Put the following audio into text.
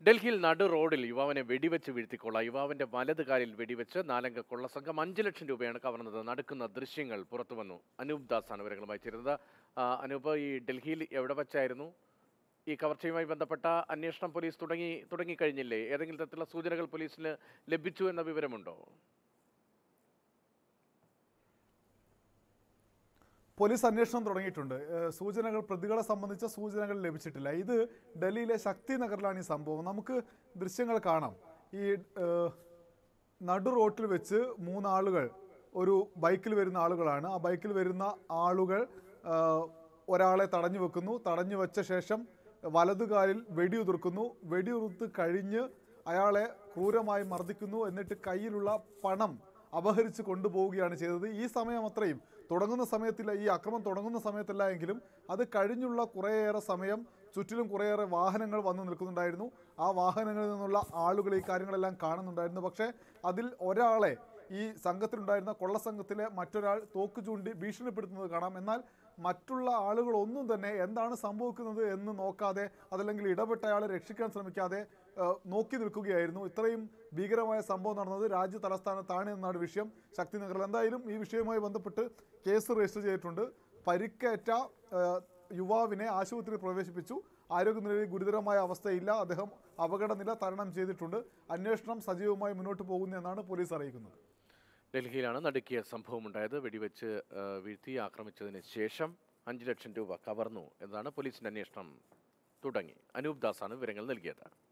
ഡൽഹിയിൽ നടു റോഡിൽ യുവാവിനെ വെടിവെച്ച് വീഴ്ത്തിക്കൊള്ള യുവാവിന്റെ വലത് കാലിൽ വെടിവെച്ച് നാലംഗ കൊള്ളസംഘം അഞ്ച് ലക്ഷം രൂപയാണ് കവർന്നത് നടക്കുന്ന ദൃശ്യങ്ങൾ പുറത്തു വന്നു അനൂപ് ദാസാണ് വിവരങ്ങളുമായി ചേരുന്നത് ആ, അനൂപ് ഈ ഡൽഹിയിൽ എവിടെ വെച്ചായിരുന്നു ഈ കവർച്ചയുമായി ബന്ധപ്പെട്ട അന്വേഷണം പോലീസ് തുടങ്ങി തുടങ്ങിക്കഴിഞ്ഞില്ലേ ഏതെങ്കിലും തരത്തിലുള്ള സൂചനകൾ പോലീസിന് ലഭിച്ചു എന്ന വിവരമുണ്ടോ പോലീസ് അന്വേഷണം തുടങ്ങിയിട്ടുണ്ട് ഏഹ് സൂചനകൾ പ്രതികളെ സംബന്ധിച്ച സൂചനകൾ ലഭിച്ചിട്ടില്ല ഇത് ഡൽഹിയിലെ ശക്തി നഗറിലാണ് ഈ സംഭവം നമുക്ക് ദൃശ്യങ്ങൾ കാണാം ഈ ഏഹ്, നടു റോട്ടിൽ വെച്ച് മൂന്നാളുകൾ ഒരു ബൈക്കിൽ വരുന്ന ആളുകളാണ് ആ ബൈക്കിൽ വരുന്ന ആളുകൾ ഏഹ്, ഒരാളെ തടഞ്ഞു വെക്കുന്നു തടഞ്ഞു വെച്ച ശേഷം വലതുകാലിൽ വെടിയുതിർക്കുന്നു വെടിയുതിർത്ത് കഴിഞ്ഞ് അയാളെ ക്രൂരമായി മർദ്ദിക്കുന്നു എന്നിട്ട് കയ്യിലുള്ള പണം അപഹരിച്ച് കൊണ്ടുപോവുകയാണ് ചെയ്തത് ഈ സമയം അത്രയും തുടങ്ങുന്ന സമയത്തില്ല ഈ അക്രമം തുടങ്ങുന്ന സമയത്തല്ല എങ്കിലും അത് കഴിഞ്ഞുള്ള കുറേയേറെ സമയം ചുറ്റിലും കുറേയേറെ വാഹനങ്ങൾ വന്നു നിൽക്കുന്നുണ്ടായിരുന്നു ആ വാഹനങ്ങളിൽ നിന്നുള്ള ആളുകൾ ഈ കാര്യങ്ങളെല്ലാം കാണുന്നുണ്ടായിരുന്നു പക്ഷേ അതിൽ ഒരാളെ ഈ സംഘത്തിലുണ്ടായിരുന്ന കൊള്ളസംഘത്തിലെ മറ്റൊരാൾ തോക്ക് ചൂണ്ടി ഭീഷണിപ്പെടുത്തുന്നത് കാണാം എന്നാൽ മറ്റുള്ള ആളുകളൊന്നും തന്നെ എന്താണ് സംഭവിക്കുന്നത് എന്ന് നോക്കാതെ അതല്ലെങ്കിൽ ഇടപെട്ട അയാളെ രക്ഷിക്കാൻ ശ്രമിക്കാതെ ഏഹ്, നോക്കി നിൽക്കുകയായിരുന്നു ഇത്രയും ഭീകരമായ സംഭവം നടന്നത് രാജ്യ തലസ്ഥാനത്താണ് എന്നാണ് വിഷയം ശക്തി നഗറിൽ എന്തായാലും ഈ വിഷയവുമായി ബന്ധപ്പെട്ട് കേസ് രജിസ്റ്റർ ചെയ്തിട്ടുണ്ട് പരിക്കേറ്റ ഏഹ്, യുവാവിനെ ആശുപത്രിയിൽ പ്രവേശിപ്പിച്ചു ആരോഗ്യനിലയിൽ ഗുരുതരമായ അവസ്ഥയില്ല അദ്ദേഹം അപകടനില തരണം ചെയ്തിട്ടുണ്ട് അന്വേഷണം സജീവമായി മുന്നോട്ട് പോകുന്നു എന്നാണ് പോലീസ് അറിയിക്കുന്നത് ഡൽഹിയിലാണ് നടുക്കിയ സംഭവമുണ്ടായത് വെടിവെച്ച് ആ, വീഴ്ത്തി ആക്രമിച്ചതിന് ശേഷം അഞ്ച് ലക്ഷം രൂപ കവർന്നു എന്നതാണ് പോലീസിന്റെ അന്വേഷണം തുടങ്ങി അനൂപ് ദാസാണ് വിവരങ്ങൾ നൽകിയത്